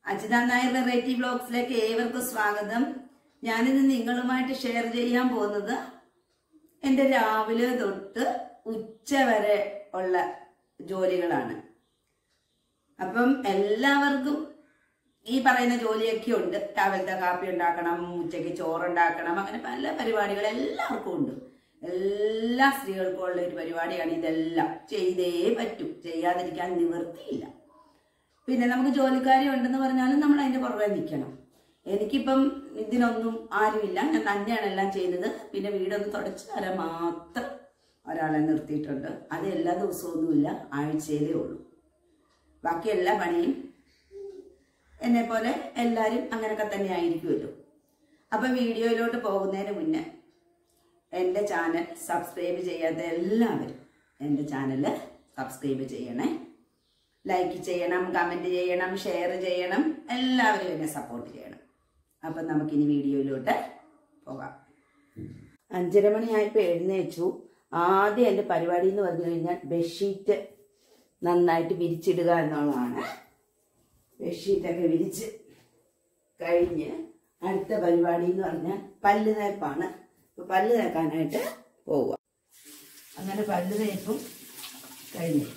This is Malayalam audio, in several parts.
അജിത നായർ വെറൈറ്റി ബ്ലോഗ്സിലേക്ക് ഏവർക്കും സ്വാഗതം ഞാനിന്ന് നിങ്ങളുമായിട്ട് ഷെയർ ചെയ്യാൻ പോകുന്നത് എൻ്റെ രാവിലെ തൊട്ട് ഉച്ച വരെ ഉള്ള ജോലികളാണ് അപ്പം എല്ലാവർക്കും ഈ പറയുന്ന ജോലിയൊക്കെ ഉണ്ട് രാവിലത്തെ കാപ്പി ഉണ്ടാക്കണം ഉച്ചയ്ക്ക് ചോറുണ്ടാക്കണം അങ്ങനെ പല പരിപാടികൾ എല്ലാവർക്കും ഉണ്ട് എല്ലാ സ്ത്രീകൾക്കും ഉള്ള ഒരു പരിപാടിയാണ് ഇതെല്ലാം ചെയ്തേ പറ്റൂ ചെയ്യാതിരിക്കാൻ നിവൃത്തിയില്ല പിന്നെ നമുക്ക് ജോലിക്കാരി ഉണ്ടെന്ന് പറഞ്ഞാലും നമ്മൾ അതിന്റെ പുറകെ നിൽക്കണം എനിക്കിപ്പം ഇതിനൊന്നും ആരുമില്ല ഞാൻ തന്നെയാണ് എല്ലാം ചെയ്തത് പിന്നെ വീടൊന്ന് തുടച്ചു തരാൻ മാത്രം ഒരാളെ നിർത്തിയിട്ടുണ്ട് അത് എല്ലാ ദിവസമൊന്നുമില്ല ആഴ്ചയിലേ ഉള്ളൂ ബാക്കി എല്ലാ പണിയും എന്നെ പോലെ എല്ലാവരും അങ്ങനെയൊക്കെ തന്നെ ആയിരിക്കുമല്ലോ അപ്പം വീഡിയോയിലോട്ട് പോകുന്നതിന് മുന്നേ എൻ്റെ ചാനൽ സബ്സ്ക്രൈബ് ചെയ്യാത്ത എല്ലാവരും എൻ്റെ ചാനൽ സബ്സ്ക്രൈബ് ചെയ്യണേ ലൈക്ക് ചെയ്യണം കമൻറ്റ് ചെയ്യണം ഷെയർ ചെയ്യണം എല്ലാവരും എന്നെ സപ്പോർട്ട് ചെയ്യണം അപ്പം നമുക്കിനി വീഡിയോയിലോട്ട് പോകാം അഞ്ചര മണിയായപ്പോൾ എഴുന്നേച്ചു ആദ്യം എൻ്റെ പരിപാടി എന്ന് പറഞ്ഞു കഴിഞ്ഞാൽ ബെഡ്ഷീറ്റ് നന്നായിട്ട് വിരിച്ചിടുക എന്നുള്ളതാണ് ബെഡ്ഷീറ്റൊക്കെ വിരിച്ച് കഴിഞ്ഞ് അടുത്ത പരിപാടി എന്ന് പറഞ്ഞാൽ പല്ല് തേപ്പാണ് അപ്പോൾ പല്ല് തേക്കാനായിട്ട് പോവുക അങ്ങനെ പല്ല് തേപ്പും കഴിഞ്ഞു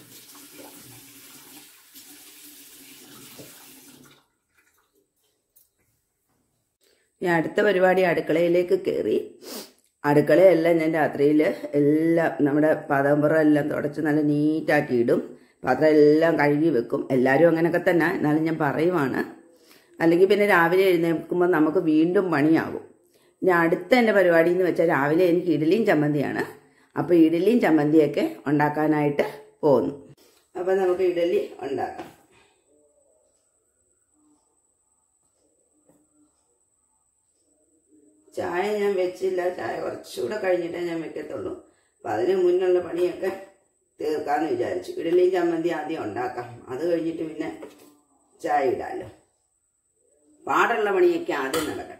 ഞാൻ അടുത്ത പരിപാടി അടുക്കളയിലേക്ക് കയറി അടുക്കളയെല്ലാം ഞാൻ രാത്രിയിൽ എല്ലാം നമ്മുടെ പാദമ്പുറം എല്ലാം തുടച്ച് നല്ല നീറ്റാക്കി ഇടും പാത്രം എല്ലാം കഴുകി വെക്കും എല്ലാവരും അങ്ങനെയൊക്കെ തന്നെ എന്നാലും ഞാൻ പറയുവാണ് അല്ലെങ്കിൽ പിന്നെ രാവിലെ എഴുന്നേൽക്കുമ്പോൾ നമുക്ക് വീണ്ടും പണിയാകും ഇനി അടുത്ത എൻ്റെ പരിപാടി എന്ന് വെച്ചാൽ രാവിലെ എനിക്ക് ഇഡലിയും ചമ്മന്തിയാണ് അപ്പോൾ ഇഡലിയും ചമ്മന്തിയൊക്കെ ഉണ്ടാക്കാനായിട്ട് പോകുന്നു അപ്പോൾ നമുക്ക് ഇഡലി ഉണ്ടാക്കാം ചായ ഞാൻ വെച്ചില്ല ചായ കുറച്ചുകൂടെ കഴിഞ്ഞിട്ടേ ഞാൻ വെക്കത്തുള്ളൂ അപ്പം അതിന് മുന്നുള്ള പണിയൊക്കെ തീർക്കാമെന്ന് വിചാരിച്ചു ഇഡലിയും ചമ്മന്തി ആദ്യം ഉണ്ടാക്കാം അത് കഴിഞ്ഞിട്ട് പിന്നെ ചായ ഇടാമല്ലോ പാടുള്ള പണിയൊക്കെ ആദ്യം നടക്കട്ടെ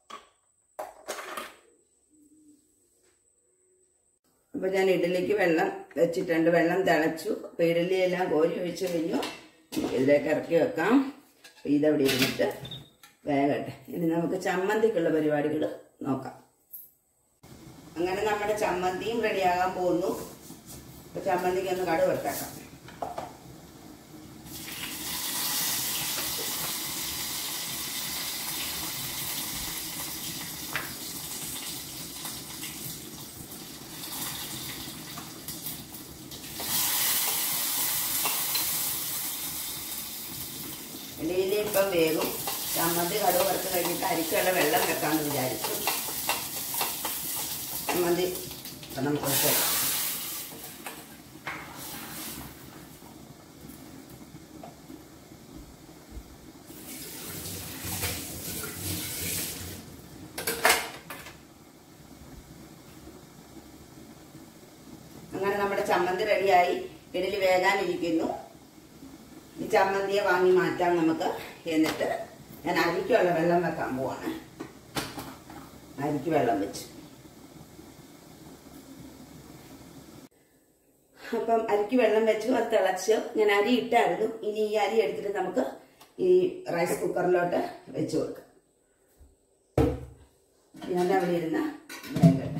അപ്പോൾ ഞാൻ ഇഡലിക്ക് വെള്ളം വെച്ചിട്ടുണ്ട് വെള്ളം തിളച്ചു അപ്പോൾ ഇഡലി എല്ലാം കോരി ഒഴിച്ച് കഴിഞ്ഞു ഇതിലേക്ക് ഇറക്കി വെക്കാം അപ്പോൾ ഇതവിടെ ഇരുന്നിട്ട് വേഗട്ടെ ഇനി നമുക്ക് ചമ്മന്തിക്കുള്ള പരിപാടികൾ നോക്കാം അങ്ങനെ നമ്മുടെ ചമ്മന്തിയും റെഡിയാകാൻ പോകുന്നു അപ്പോൾ ചമ്മന്തിക്ക് ഒന്ന് കടുക് വെട്ടേക്കാം ഇടയിൽ ഇപ്പം വേഗം ചമ്മന്തി കടുവ് വറുത്ത് കഴിഞ്ഞിട്ട് അരിക്കുള്ള വെള്ളം വെക്കാമെന്ന് വിചാരിച്ചു ചമ്മന്തി ഇപ്പം നമുക്ക് വെക്കാം അങ്ങനെ നമ്മുടെ ചമ്മന്തി റെഡിയായി ഇഡലി വേകാനിരിക്കുന്നു ഈ ചമ്മന്തിയെ വാങ്ങി മാറ്റാം നമുക്ക് എന്നിട്ട് ഞാൻ അരിക്കുള്ള വെള്ളം വെക്കാൻ പോവാണ് അരിക്ക് വെള്ളം വെച്ച് അപ്പം അരിക്ക് വെള്ളം വെച്ചു അത് തിളച്ച് ഞാൻ അരി ഇട്ടായിരുന്നു ഇനി ഈ അരി എടുത്തിട്ട് നമുക്ക് ഈ റൈസ് കുക്കറിലോട്ട് വെച്ച് കൊടുക്കാം ഞാൻ അവിടെ ഇരുന്ന വേഗട്ടെ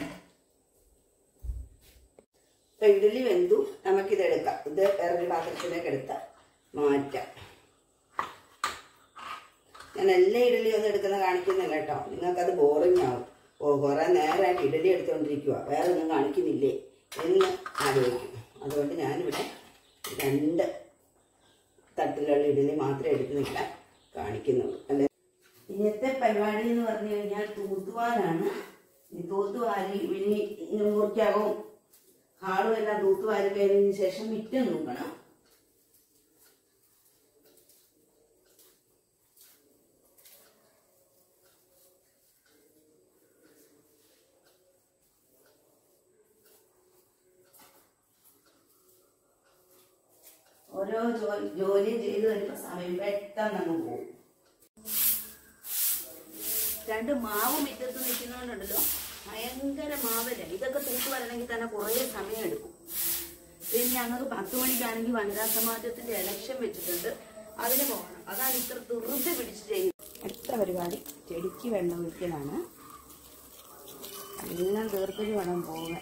ഇപ്പൊ ഇഡലി വെന്തു നമുക്കിത് എടുക്കാം ഇത് വേറൊരു പാത്രത്തിലേക്ക് എടുത്ത് മാറ്റാം ഞാൻ എല്ലാ ഇഡലി ഒന്നും എടുക്കുന്ന കാണിക്കുന്നില്ല കേട്ടോ നിങ്ങൾക്കത് ബോറിംഗ് ആവും ഓ കുറെ നേരമായിട്ട് ഇഡലി എടുത്തുകൊണ്ടിരിക്കുക വേറെ ഒന്നും കാണിക്കുന്നില്ലേ എന്ന് ആലോചിക്കും അതുകൊണ്ട് ഞാനിവിടെ രണ്ട് തട്ടിലുള്ള ഇഡലി മാത്രമേ എടുക്കുന്നില്ല കാണിക്കുന്നുള്ളൂ അല്ലെ ഇന്നത്തെ പരിപാടി എന്ന് പറഞ്ഞു കഴിഞ്ഞാൽ തൂത്തുവാലാണ് ഈ തൂത്തുവാരി ഇനി മുറിക്കാകും ഹാളും എല്ലാം തൂത്തുവാരി കഴിഞ്ഞതിന് ശേഷം മിറ്റം നോക്കണം ഓരോ ജോലി ജോലിയും ചെയ്ത് വരുമ്പോൾ സമയം പെട്ടെന്ന് അങ്ങ് പോകും രണ്ട് മാവ് മുറ്റത്ത് നിൽക്കുന്നതുകൊണ്ടുണ്ടല്ലോ ഭയങ്കര മാവല ഇതൊക്കെ തൂത്ത് വരണമെങ്കിൽ തന്നെ കുറേ സമയം എടുക്കും പിന്നെ ഞങ്ങൾക്ക് പത്ത് മണിക്കാണെങ്കിൽ വനിതാ സമാജത്തിന്റെ ഇലക്ഷൻ വെച്ചിട്ടുണ്ട് അതിന് പോകണം അതാണ് ഇത്ര ധൃതി പിടിച്ച് ചെയ്യുന്നത് അടുത്ത പരിപാടി ചെടിക്ക് വെള്ളം ഒഴിക്കലാണ് എല്ലാം തീർത്തിട്ട് വേണം പോകാൻ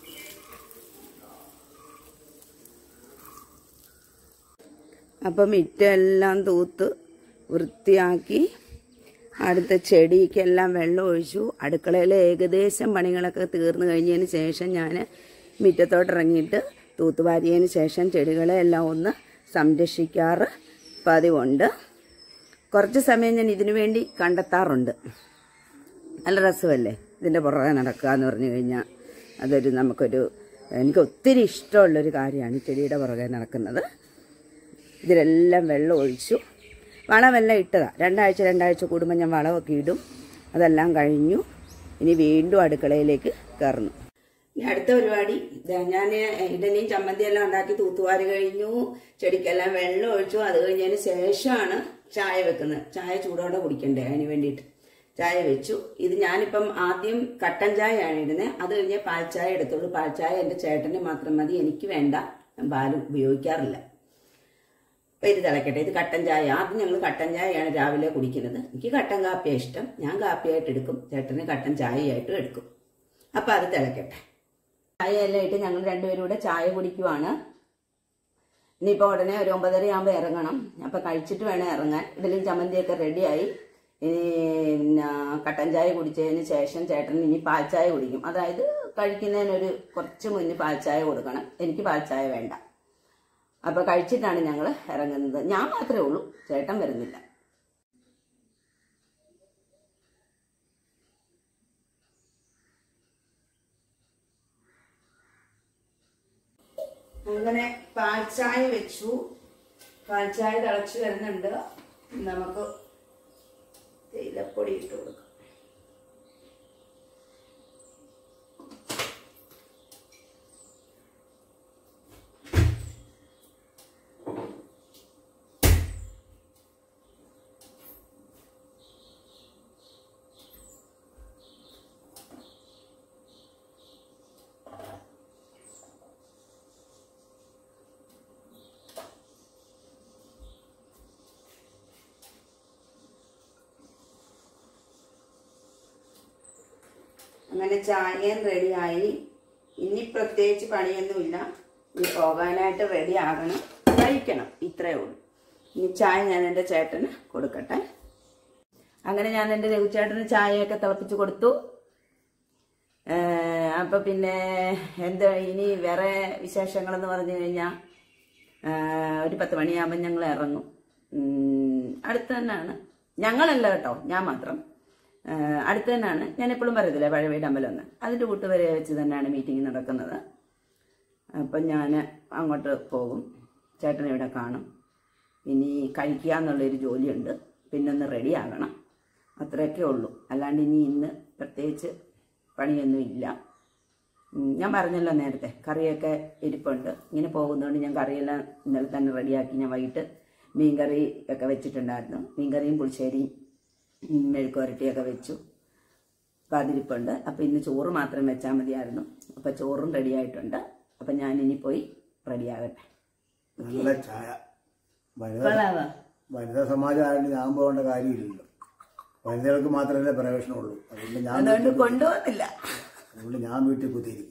അപ്പം മിറ്റെല്ലാം തൂത്ത് വൃത്തിയാക്കി അടുത്ത ചെടിക്കെല്ലാം വെള്ളം ഒഴിച്ചു അടുക്കളയിലെ ഏകദേശം പണികളൊക്കെ തീർന്നു കഴിഞ്ഞതിന് ശേഷം ഞാൻ മുറ്റത്തോട്ട് ഇറങ്ങിയിട്ട് തൂത്തുവാരിയതിന് ശേഷം ചെടികളെ എല്ലാം ഒന്ന് സംരക്ഷിക്കാറ് പതിവുണ്ട് കുറച്ച് സമയം ഞാൻ ഇതിനു വേണ്ടി കണ്ടെത്താറുണ്ട് നല്ല രസമല്ലേ ഇതിൻ്റെ പുറകെ നടക്കുക എന്ന് പറഞ്ഞു കഴിഞ്ഞാൽ അതൊരു നമുക്കൊരു എനിക്ക് ഒത്തിരി ഇഷ്ടമുള്ളൊരു കാര്യമാണ് ഈ ചെടിയുടെ പുറകെ നടക്കുന്നത് ഇതിലെല്ലാം വെള്ളം ഒഴിച്ചു വളമെല്ലാം ഇട്ടതാണ് രണ്ടാഴ്ച രണ്ടാഴ്ച കൂടുമ്പോൾ ഞാൻ വളമൊക്കെ ഇടും അതെല്ലാം കഴിഞ്ഞു ഇനി വീണ്ടും അടുക്കളയിലേക്ക് കയറുന്നു ഇനി അടുത്ത പരിപാടി ദാ ഞാൻ ഇഡലിയും ചമ്മന്തിയും എല്ലാം ഉണ്ടാക്കി തൂത്തുവാരി കഴിഞ്ഞു ചെടിക്കെല്ലാം വെള്ളം ഒഴിച്ചു അത് കഴിഞ്ഞതിന് ശേഷമാണ് ചായ വെക്കുന്നത് ചായ ചൂടോടെ കുടിക്കണ്ടേ അതിന് വേണ്ടിയിട്ട് ചായ വെച്ചു ഇത് ഞാനിപ്പം ആദ്യം കട്ടൻ ചായയാണ് ഇടുന്നത് അത് കഴിഞ്ഞ് പാൽ ചായ എടുത്തുള്ളൂ പാൽ ചായ എൻ്റെ ചേട്ടന് മാത്രം മതി എനിക്ക് വേണ്ട ഞാൻ പാൽ ഉപയോഗിക്കാറില്ല അപ്പൊ ഇത് തിളക്കട്ടെ ഇത് കട്ടൻ ചായ ആദ്യം ഞങ്ങൾ കട്ടൻ ചായയാണ് രാവിലെ കുടിക്കുന്നത് എനിക്ക് കട്ടൻ കാപ്പിയാണ് ഇഷ്ടം ഞാൻ കാപ്പിയായിട്ട് എടുക്കും ചേട്ടന് കട്ടൻ ചായയായിട്ടും എടുക്കും അപ്പൊ അത് തിളക്കട്ടെ ചായ എല്ലാം ഇട്ട് ഞങ്ങൾ രണ്ടുപേരും കൂടെ ചായ കുടിക്കുവാണ് ഇനിയിപ്പോ ഉടനെ ഒരു ഒമ്പതര ആകുമ്പോൾ ഇറങ്ങണം അപ്പൊ കഴിച്ചിട്ട് വേണം ഇറങ്ങാൻ ഇഡലിയും ചമ്മന്തിയൊക്കെ റെഡിയായി ഇനി പിന്നെ കട്ടൻ ചായ കുടിച്ചതിന് ശേഷം ചേട്ടൻ ഇനി പാൽ ചായ കുടിക്കും അതായത് കഴിക്കുന്നതിനൊരു കുറച്ച് മുന്നേ പാൽ ചായ കൊടുക്കണം എനിക്ക് പാൽ ചായ വേണ്ട അപ്പൊ കഴിച്ചിട്ടാണ് ഞങ്ങൾ ഇറങ്ങുന്നത് ഞാൻ മാത്രമേ ഉള്ളൂ ചേട്ടൻ വരുന്നില്ല അങ്ങനെ പാൽച്ചായ വെച്ചു പാൽച്ചായ തിളച്ചു വരുന്നുണ്ട് നമുക്ക് തേയിലപ്പൊടി ഇട്ട് കൊടുക്കാം അങ്ങനെ ചായയും റെഡിയായി ഇനി പ്രത്യേകിച്ച് പണിയൊന്നുമില്ല ഇനി പോകാനായിട്ട് റെഡി ആകണം കഴിക്കണം ഇത്രയേ ഉള്ളൂ ഇനി ചായ ഞാൻ എൻ്റെ ചേട്ടന് കൊടുക്കട്ടെ അങ്ങനെ ഞാൻ എൻ്റെ രഘുചേട്ടന് ചായയൊക്കെ തിളപ്പിച്ച് കൊടുത്തു ഏഹ് അപ്പൊ പിന്നെ എന്താ ഇനി വേറെ വിശേഷങ്ങളെന്ന് പറഞ്ഞു കഴിഞ്ഞാൽ ഒരു പത്ത് മണിയാകുമ്പോൾ ഞങ്ങൾ ഇറങ്ങും ഉം, അടുത്ത് തന്നെയാണ് ഞങ്ങളല്ല കേട്ടോ ഞാൻ മാത്രം ഏഹ് അടുത്ത് തന്നെയാണ് ഞാൻ എപ്പോഴും പറയത്തില്ലേ പഴയ വീട് അമ്പലം എന്ന് അതിൻ്റെ കൂട്ടുവരെ വെച്ച് തന്നെയാണ് മീറ്റിംഗ് നടക്കുന്നത് അപ്പം ഞാൻ അങ്ങോട്ട് പോകും ചേട്ടനെ ഇവിടെ കാണും ഇനി കഴിക്കുക എന്നുള്ളൊരു ജോലിയുണ്ട് പിന്നെ ഒന്ന് റെഡി ആകണം അത്രയൊക്കെ ഉള്ളൂ അല്ലാണ്ട് ഇനി ഇന്ന് പ്രത്യേകിച്ച് പണിയൊന്നും ഇല്ല ഉം, ഞാൻ പറഞ്ഞല്ലോ നേരത്തെ കറിയൊക്കെ ഇരിപ്പുണ്ട് ഇങ്ങനെ പോകുന്നതുകൊണ്ട് ഞാൻ കറിയെല്ലാം ഇന്നലെ തന്നെ റെഡിയാക്കി ഞാൻ വൈകിട്ട് മീൻകറി ഒക്കെ വെച്ചിട്ടുണ്ടായിരുന്നു മീൻകറിയും പുളിശ്ശേരിയും ഉം, മെഴുക്കുവരട്ടിയൊക്കെ വെച്ചു അപ്പം അതിരിപ്പുണ്ട് അപ്പം ഇന്ന് ചോറ് മാത്രം വെച്ചാൽ മതിയായിരുന്നു അപ്പം ചോറും റെഡി ആയിട്ടുണ്ട് അപ്പം ഞാൻ ഇനി പോയി റെഡിയാകട്ടെ നല്ല ചായ വനിത കൊള്ളാവോ വനിതാ സമാജമായതുകൊണ്ട് ഞാൻ പോകേണ്ട കാര്യമില്ലല്ലോ വനിതകൾക്ക് മാത്രമല്ലേ പ്രവേശനമുള്ളൂ അതുകൊണ്ട് ഞാൻ അതുകൊണ്ട് കൊണ്ടുപോകുന്നില്ല അതുകൊണ്ട് ഞാൻ വീട്ടിൽ കുത്തിയിരിക്കും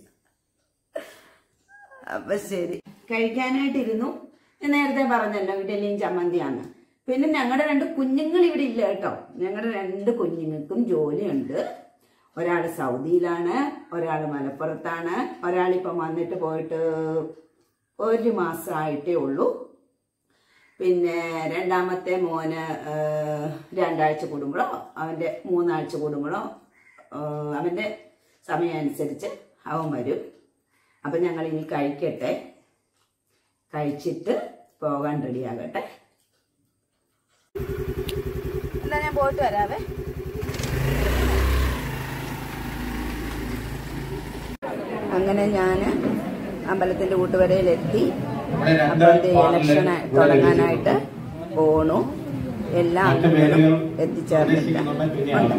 അപ്പൊ ശരി കഴിക്കാനായിട്ടിരുന്നു ഞാൻ നേരത്തെ പറഞ്ഞല്ലോ ഇഡലിയും ചമ്മന്തിയാണ് പിന്നെ ഞങ്ങളുടെ രണ്ട് കുഞ്ഞുങ്ങൾ ഇവിടെ ഇല്ല കേട്ടോ ഞങ്ങളുടെ രണ്ട് കുഞ്ഞുങ്ങൾക്കും ജോലിയുണ്ട് ഒരാൾ സൗദിയിലാണ് ഒരാൾ മലപ്പുറത്താണ് ഒരാളിപ്പം വന്നിട്ട് പോയിട്ട് ഒരു മാസമായിട്ടേ ഉള്ളൂ പിന്നെ രണ്ടാമത്തെ മോന് ആ, രണ്ടാഴ്ച കൂടുമ്പോഴോ അവൻ്റെ മൂന്നാഴ്ച കൂടുമ്പോഴോ ആ, അവൻ്റെ സമയം അനുസരിച്ച് അവൻ വരും അപ്പം ഞങ്ങൾ ഇനി കഴിക്കട്ടെ കഴിച്ചിട്ട് പോകാൻ റെഡിയാകട്ടെ എന്നാ ഞാൻ പോയിട്ട് വരാവേ അങ്ങനെ ഞാൻ അമ്പലത്തിന്റെ കൂട്ടുവരയിലെത്തി അമ്പലത്തെ ഇലക്ഷൻ തുടങ്ങാനായിട്ട് പോണു എല്ലാ അംഗങ്ങളും എത്തിച്ചേർന്നിട്ടുണ്ട്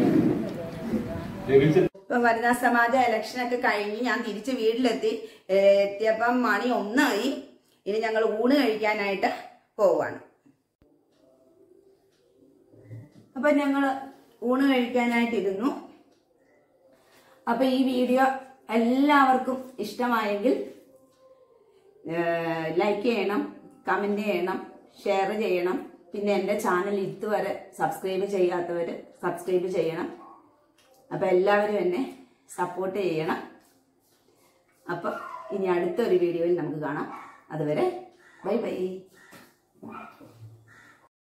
ഇപ്പൊ വനിതാ സമാജ ഇലക്ഷനൊക്കെ കഴിഞ്ഞ് ഞാൻ തിരിച്ച് വീട്ടിലെത്തി ഏ, എത്തിയപ്പം മണി ഒന്നായി ഇനി ഞങ്ങൾ ഊണ് കഴിക്കാനായിട്ട് പോവാണ് അപ്പൊ ഞങ്ങൾ ഊണ് കഴിക്കാനായിട്ടിരുന്നു അപ്പൊ ഈ വീഡിയോ എല്ലാവർക്കും ഇഷ്ടമായെങ്കിൽ ലൈക്ക് ചെയ്യണം കമന്റ് ചെയ്യണം ഷെയർ ചെയ്യണം പിന്നെ എൻ്റെ ചാനൽ ഇതുവരെ സബ്സ്ക്രൈബ് ചെയ്യാത്തവർ സബ്സ്ക്രൈബ് ചെയ്യണം അപ്പൊ എല്ലാവരും എന്നെ സപ്പോർട്ട് ചെയ്യണം അപ്പൊ ഇനി അടുത്തൊരു വീഡിയോയിൽ നമുക്ക് കാണാം അതുവരെ ബൈ ബൈ